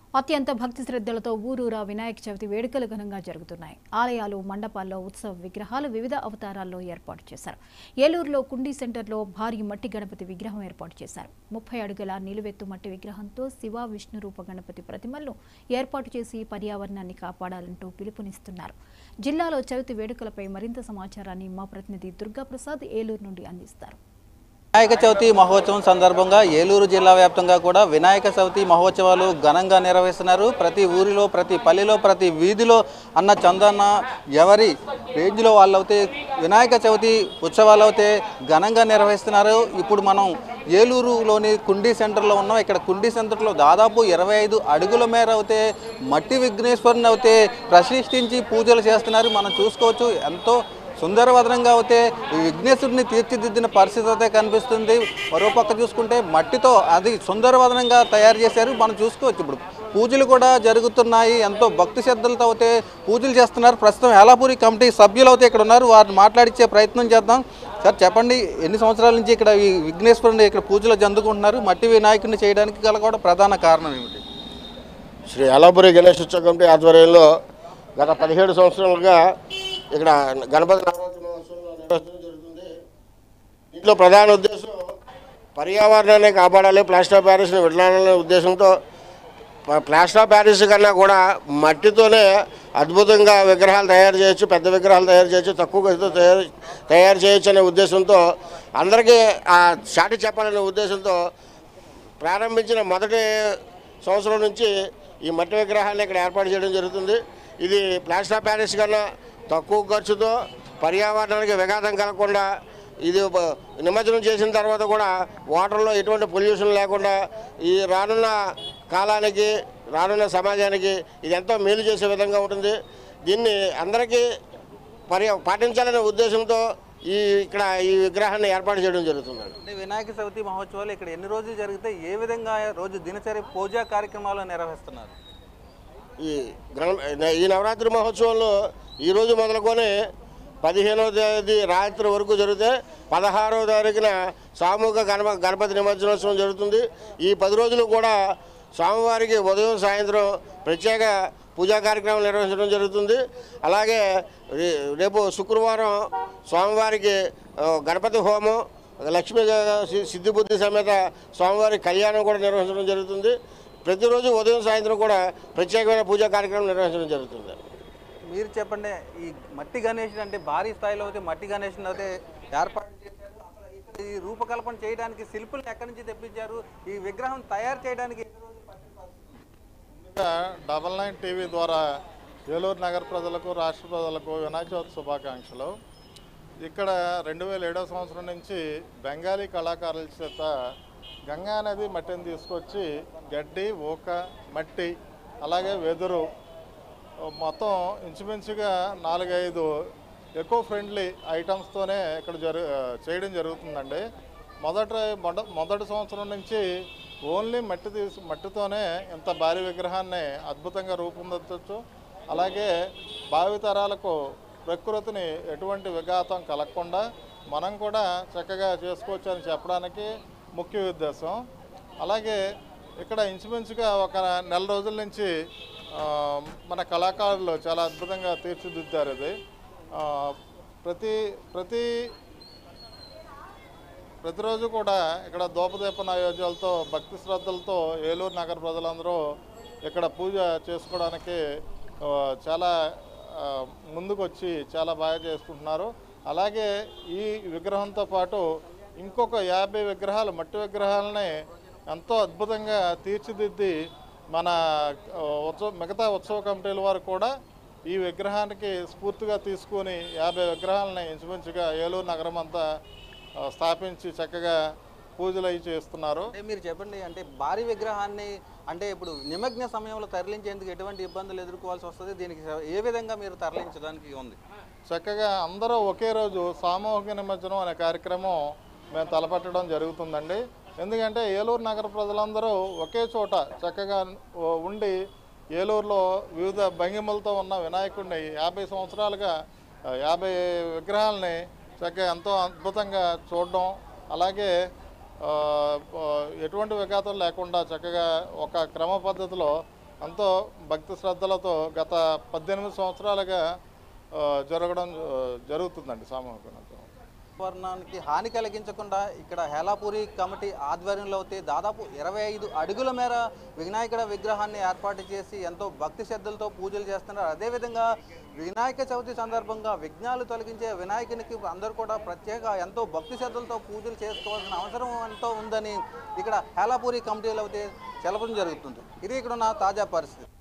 అత్యంత భక్తి శ్రద్ధలతో ఊరూరా వినాయక చవితి వేడుకలు ఘనంగా జరుగుతున్నాయి ఆలయాలు మండపాల్లో ఉత్సవ విగ్రహాలు వివిధ అవతారాల్లో ఏర్పాటు చేశారు ఏలూరులో కుండీ సెంటర్లో భారీ మట్టి గణపతి విగ్రహం ఏర్పాటు చేశారు ముప్పై అడుగుల నిలువెత్తు మట్టి విగ్రహంతో శివ విష్ణు రూప గణపతి ప్రతిమలను ఏర్పాటు చేసి పర్యావరణాన్ని కాపాడాలంటూ పిలుపునిస్తున్నారు జిల్లాలో చవితి వేడుకలపై మరింత సమాచారాన్ని మా ప్రతినిధి దుర్గాప్రసాద్ ఏలూరు నుండి అందిస్తారు వినాయక చవితి మహోత్సవం సందర్భంగా ఏలూరు జిల్లా వ్యాప్తంగా కూడా వినాయక చవితి మహోత్సవాలు ఘనంగా నిర్వహిస్తున్నారు ప్రతి ఊరిలో ప్రతి పల్లెలో ప్రతి వీధిలో అన్న చందన్న ఎవరి రేంజ్లో వాళ్ళైతే వినాయక చవితి ఉత్సవాలు అయితే ఘనంగా నిర్వహిస్తున్నారు ఇప్పుడు మనం ఏలూరులోని కుండీ సెంటర్లో ఉన్నాం ఇక్కడ కుండీ సెంటర్లో దాదాపు ఇరవై ఐదు అడుగుల మేర అయితే మట్టి విఘ్నేశ్వరుని అయితే ప్రతిష్ఠించి పూజలు చేస్తున్నారు మనం చూసుకోవచ్చు ఎంతో సుందరవదనంగా అయితే ఈ విఘ్నేశ్వరుని తీర్చిదిద్దిన పరిస్థితి అయితే కనిపిస్తుంది మరోపక్క చూసుకుంటే మట్టితో అది సుందరవదనంగా తయారు చేశారు మనం చూసుకోవచ్చు ఇప్పుడు పూజలు కూడా జరుగుతున్నాయి ఎంతో భక్తి శ్రద్ధలతో అయితే పూజలు చేస్తున్నారు ప్రస్తుతం ఏలాపూరి కమిటీ సభ్యులు అయితే ఇక్కడ ఉన్నారు వారిని మాట్లాడించే ప్రయత్నం చేద్దాం సార్ చెప్పండి ఎన్ని సంవత్సరాల నుంచి ఇక్కడ ఈ విఘ్నేశ్వరుని ఇక్కడ పూజలు జందుకుంటున్నారు మట్టి వినాయకుడిని చేయడానికి గల కూడా ప్రధాన కారణం ఏమిటి శ్రీ అలాపురి గణేష్ ఉత్సవ కమిటీ ఆధ్వర్యంలో గత పదిహేడు సంవత్సరాలుగా ఇక్కడ గణపతి నవరాత్రి మహోత్సవం నిర్వహించడం జరుగుతుంది దీంట్లో ప్రధాన ఉద్దేశం పర్యావరణాన్ని కాపాడాలి ప్లాస్టర్ ఆఫ్ ప్యారిస్ని విడలాలనే ఉద్దేశంతో ప- ప్లాస్టర్ ఆఫ్ ప్యారిస్ కన్నా కూడా మట్టితోనే అద్భుతంగా విగ్రహాలు తయారు చేయొచ్చు పెద్ద విగ్రహాలు తయారు చేయొచ్చు తక్కువ ఖర్చుతో తయారు తయారు చేయొచ్చు అనే ఉద్దేశంతో అందరికీ ఆ చాటి చెప్పాలనే ఉద్దేశంతో ప్రారంభించిన మొదటి సంవత్సరం నుంచి ఈ మట్టి విగ్రహాన్ని ఇక్కడ ఏర్పాటు చేయడం జరుగుతుంది ఇది ప్లాస్టర్ ఆఫ్ ప్యారిస్ కన్నా తక్కువ ఖర్చుతో పర్యావరణానికి విఘాతం కలగకుండా ఇది బ- నిమజ్జనం చేసిన తర్వాత కూడా వాటర్లో ఎటువంటి పొల్యూషన్ లేకుండా ఈ రానున్న కాలానికి రానున్న సమాజానికి ఇది ఎంతో మేలు చేసే విధంగా ఉంటుంది దీన్ని అందరికీ పర్య పాటించాలనే ఉద్దేశంతో ఈ ఇక్కడ ఈ విగ్రహాన్ని ఏర్పాటు చేయడం జరుగుతుంది అంటే వినాయక చవితి మహోత్సవాలు ఇక్కడ ఎన్ని రోజులు జరిగితే ఏ విధంగా రోజు దినచర్య పూజా కార్యక్రమాలు నిర్వహిస్తున్నారు ఈ గణ ఈ నవరాత్రి మహోత్సవంలో ఈరోజు మొదలుకొని పదిహేనవ తేదీ రాత్రి వరకు జరిగితే పదహారవ తారీఖున సామూహిక గణప గణపతి నిమజ్జనోత్సవం జరుగుతుంది ఈ పది రోజులు కూడా స్వామివారికి ఉదయం సాయంత్రం ప్రత్యేక పూజా కార్యక్రమం నిర్వహించడం జరుగుతుంది అలాగే రే- రేపు శుక్రవారం స్వామివారికి ఆ, గణపతి హోమం లక్ష్మీ సి- సిద్ధిబుద్ధి సమేత స్వామివారి కళ్యాణం కూడా నిర్వహించడం జరుగుతుంది ప్రతిరోజు ఉదయం సాయంత్రం కూడా ప్రత్యేకమైన పూజా కార్యక్రమం నిర్వహించడం జరుగుతుంది మీరు చెప్పండి ఈ మట్టి గణేష్ అంటే భారీ స్థాయిలో అయితే మట్టి గణేష్ అయితే ఏర్పాటు చేశారు అసలు ఇక్కడ ఈ రూపకల్పన చేయడానికి శిల్పులను ఎక్కడి నుంచి తెప్పించారు ఈ విగ్రహం తయారు చేయడానికి ఎన్ని రోజులు పట్టిన పరిస్థితి? ముందుగా డబల్ నైన్ టీవీ ద్వారా ఏలూరు నగర ప్రజలకు రాష్ట్ర ప్రజలకు వినాయక చవితి శుభాకాంక్షలు ఇక్కడ రెండు వేల ఏడవ సంవత్సరం నుంచి బెంగాలీ కళాకారుల చేత గంగా నది మట్టిని తీసుకొచ్చి గడ్డి ఊక మట్టి అలాగే వెదురు మొత్తం ఇంచుమించుగా నాలుగైదు ఎకో ఫ్రెండ్లీ ఐటమ్స్తోనే ఇక్కడ జరు చేయడం జరుగుతుందండి మొదట మొద మొదటి సంవత్సరం నుంచి ఓన్లీ మట్టి తీసు మట్టితోనే ఇంత భారీ విగ్రహాన్ని అద్భుతంగా రూపొందించవచ్చు అలాగే భావితరాలకు ప్రకృతిని ఎటువంటి విఘాతం కలగకుండా మనం కూడా చక్కగా చేసుకోవచ్చు అని చెప్పడానికి ముఖ్య ఉద్దేశం అలాగే ఇక్కడ ఇంచుమించుగా ఒక నెల రోజుల నుంచి ఆ, మన కళాకారులు చాలా అద్భుతంగా తీర్చిదిద్దారు ఇది ఆ, ప్రతి ప్రతి ప్రతిరోజు కూడా ఇక్కడ దోపదీప నైవేద్యాలతో భక్తి శ్రద్ధలతో ఏలూరు నగర ప్రజలందరూ ఇక్కడ పూజ చేసుకోవడానికి ఆ, చాలా ఆ, ముందుకు వచ్చి చాలా బాగా చేసుకుంటున్నారు అలాగే ఈ విగ్రహంతో పాటు ఇంకొక యాభై విగ్రహాలు మట్టి విగ్రహాలని ఎంతో అద్భుతంగా తీర్చిదిద్ది మన ఆ, ఉత్సవ మిగతా ఉత్సవ కమిటీల వారు కూడా ఈ విగ్రహానికి స్ఫూర్తిగా తీసుకొని యాభై విగ్రహాలని ఇంచుమించుగా ఏలూరు నగరం అంతా ఆ, స్థాపించి చక్కగా పూజలు అవి చేస్తున్నారు అంటే మీరు చెప్పండి అంటే భారీ విగ్రహాన్ని అంటే ఇప్పుడు నిమగ్న సమయంలో తరలించేందుకు ఎటువంటి ఇబ్బందులు ఎదుర్కోవాల్సి వస్తుంది దీనికి ఏ విధంగా మీరు తరలించడానికి ఉంది చక్కగా అందరూ ఒకే రోజు సామూహిక నిమజ్జనం అనే కార్యక్రమం మేము తలపెట్టడం జరుగుతుందండి ఎందుకంటే ఏలూరు నగర ప్రజలందరూ ఒకే చోట చక్కగా ఉ- ఉండి ఏలూరులో వివిధ భంగిమలతో ఉన్న వినాయకుడిని యాభై సంవత్సరాలుగా ఆ, యాభై విగ్రహాలని చక్కగా ఎంతో అద్భుతంగా చూడడం అలాగే ఆ, ఆ, ఎటువంటి విఘాతం లేకుండా చక్కగా ఒక క్రమ పద్ధతిలో ఎంతో భక్తి శ్రద్ధలతో గత పద్దెనిమిది సంవత్సరాలుగా ఆ, జరగడం ఆ, జరుగుతుందండి సామూహిక వాతావరణానికి హాని కలిగించకుండా ఇక్కడ హేలాపూరి కమిటీ ఆధ్వర్యంలో అయితే దాదాపు ఇరవై ఐదు అడుగుల మేర వినాయకుడ విగ్రహాన్ని ఏర్పాటు చేసి ఎంతో భక్తి శ్రద్ధలతో పూజలు చేస్తున్నారు అదేవిధంగా వినాయక చవితి సందర్భంగా విఘ్నాలు తొలగించే వినాయకునికి అందరూ కూడా ప్రత్యేక ఎంతో భక్తి శ్రద్ధలతో పూజలు చేసుకోవాల్సిన అవసరం ఎంతో ఉందని ఇక్కడ హేలాపూరి కమిటీలో అయితే తెలపడం జరుగుతుంది ఇది ఇక్కడ ఉన్న తాజా పరిస్థితి